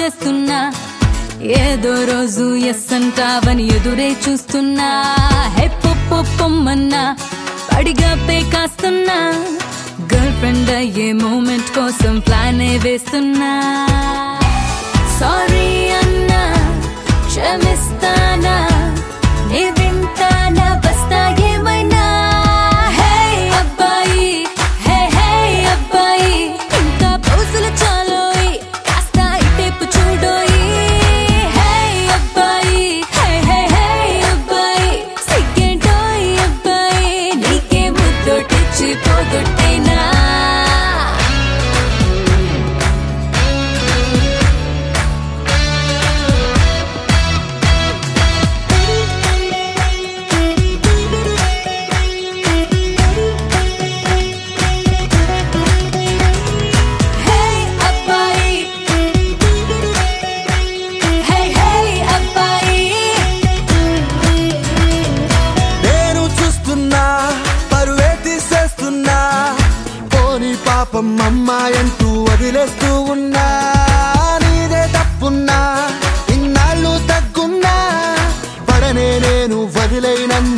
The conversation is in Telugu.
చేస్తున్నా ఏదో రోజు ఎస్ అంటావని ఎదురే చూస్తున్నా హే పొప్పు పొమ్మన్నా పడిగా పే కాస్తున్నా గర్ల్ ఫ్రెండ్ అయ్యే మూమెంట్ కోసం ప్లానే వేస్తున్నా సారీ అన్నా క్షమిస్తానా నే వింటానా వస్తా ఏమైనా హే అబ్బాయి హే హే అబ్బాయి ఇంకా పౌసులు చాలోయి కాస్త ఇటేపు చూడోయి హే అబ్బాయి హే హే హే అబ్బాయి సిగ్గేంటోయ్ అబ్బాయి నీకే ముద్దొటిచ్చి పోగొట్టేనా హే అబ్బాయి హే హే అబ్బాయి నేను చూస్తున్నా పరువే తీసేస్తున్నా పోని పాపం అమ్మాయంటూ వదిలేస్తూ ఉన్నా నీదే తప్పున్నా ఇన్నాళ్ళు తగ్గున్నా పడనే నేను వదిలేనన్ను